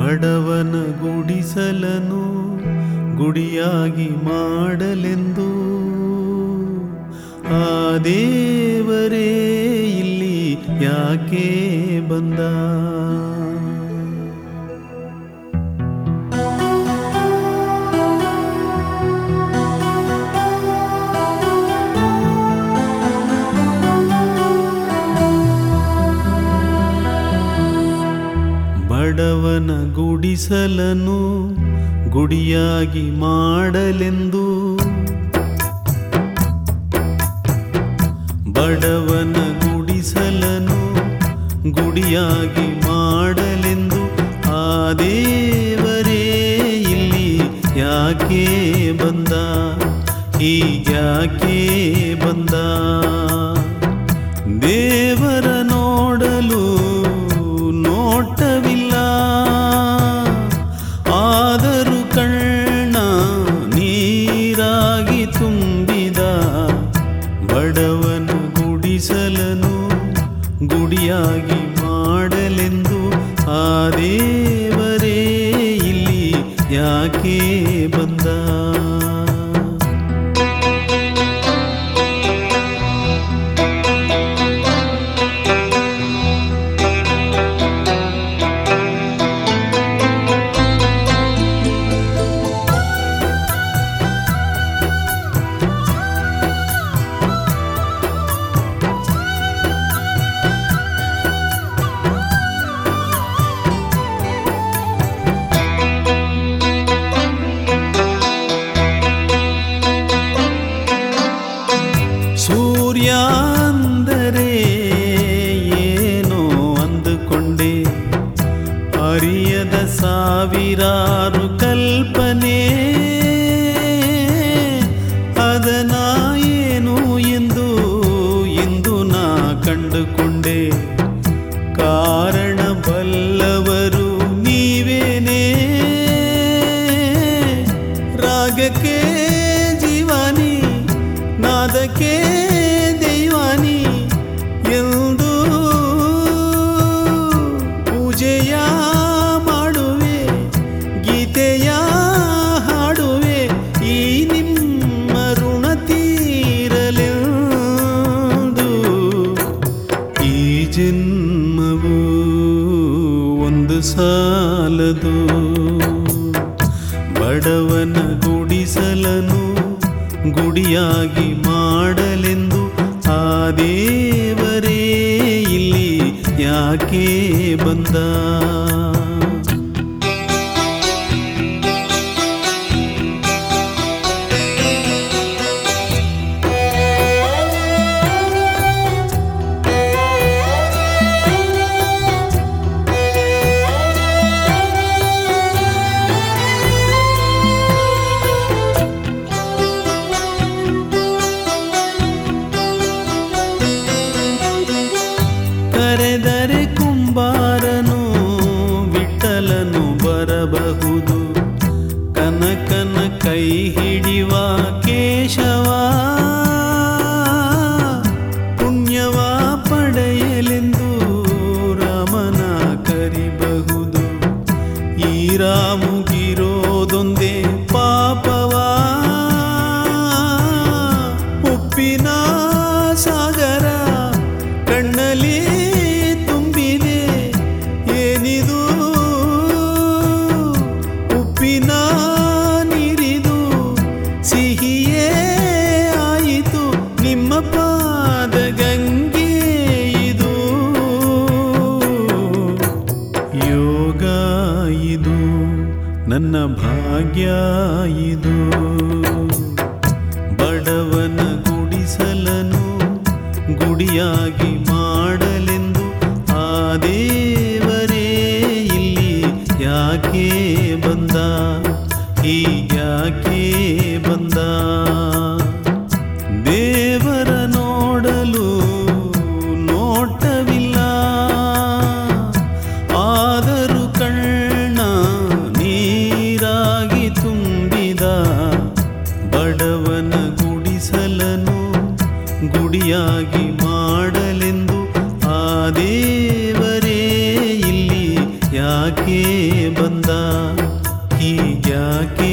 ಬಡವನ ಗುಡಿಸಲನು ಗುಡಿಯಾಗಿ ಮಾಡಲೆಂದು ಆ ದೇವರೇ ಇಲ್ಲಿ ಯಾಕೆ ಬಂದ ಬಡವನ ಗುಡಿಸಲನು ಗುಡಿಯಾಗಿ ಮಾಡಲೆಂದು ಬಡವನ ಗುಡಿಸಲನು ಗುಡಿಯಾಗಿ ಮಾಡಲೆಂದು ಆ ದೇವರೇ ಇಲ್ಲಿ ಯಾಕೆ ಬಂದ ಹೀಗ್ಯಾಕೆ ಬಂದ ದೇವರ ನೋಡಲು ನೋಟವಿಲ್ಲ ಆದರೂ ಕಣ್ಣ ನೀರಾಗಿ ತುಂಬಿದ ಬಡವನ ಗುಡಿಸಲನು ಗುಡಿಯಾಗಿ ಮಾಡಲೆಂದು ಆ ದೇವರೇ ಇಲ್ಲಿ ಯಾಕೆ ಬಂದ ಸೂರ್ಯ ಅಂದರೆ ಏನೋ ಅಂದುಕೊಂಡೆ ಅರಿಯದ ಸಾವಿರಾರು ಕಲ್ಪನೆ ಅದನ ಏನು ಎಂದು ಇಂದು ನಾ ಕಂಡುಕೊಂಡೆ ಕಾರಣ ಬಲ್ಲವರು ನೀವೇನೇ ರಾಗಕ್ಕೆ ಜೀವಾನಿ ನಾದಕ್ಕೆ ದೈವಾನಿ ಎಂದು ಪೂಜೆಯ ಮಾಡುವೆ ಗೀತೆಯ ಹಾಡುವೆ ಈ ನಿಮ್ಮ ಋಣ ತೀರಲೆಂದು ಈ ಜನ್ಮವು ಒಂದು ಸಾಲದು ಬಡವನ ಗುಡಿಸಲನು ಗುಡಿಯಾಗಿ ಮಾಡಲೆಂದು ಆ ದೇವರೇ ಇಲ್ಲಿ ಯಾಕೆ ಬಂದ ಕರೆದರೆ ಕುಂಬಾರನು ವಿಠಲನು ಬರಬಹುದು ಕನಕನ ಕೈ ಹಿಡಿವ ಕೇಶವ ಪುಣ್ಯವ ಪಡೆಯಲೆಂದು ರಾಮನ ಕರಿಬಹುದು ಈ ರಾಮುಗಿರೋದೊಂದೇ ಪಾಪವ ಉಪ್ಪಿನ ಸಾಗರ ಕಣ್ಣಲ್ಲಿ ತುಂಬಿದೆ ಏನಿದು ಉಪ್ಪಿನ ನೀರಿದು ಸಿಹಿಯೇ ಆಯಿತು ನಿಮ್ಮ ಪಾದ ಗಂಗೆ ಇದು ಯೋಗ ಇದು ನನ್ನ ಭಾಗ್ಯ ಇದು ಬಡವನ ಗುಡಿಸಲನು ಗುಡಿಯಾಗಿ ಮಾಡಲೆಂದು ಆ ದೇವರೇ ಇಲ್ಲಿ ಯಾಕೆ ಬಂದ ಹೀಗ್ಯಾಕೆ ಬಂದ ದೇವರ ನೋಡಲು ನೋಟವಿಲ್ಲ ಆದರೂ ಕಣ್ಣ ನೀರಾಗಿ ತುಂಬಿದ ಬಡವನ ಗುಡಿಸಲನು ಗುಡಿಯಾಗಿ ಮಾಡಲೆ ಹೀಗ್ಯಾಕೆ ಬಂದ ಹೀಗ್ಯಾಕೆ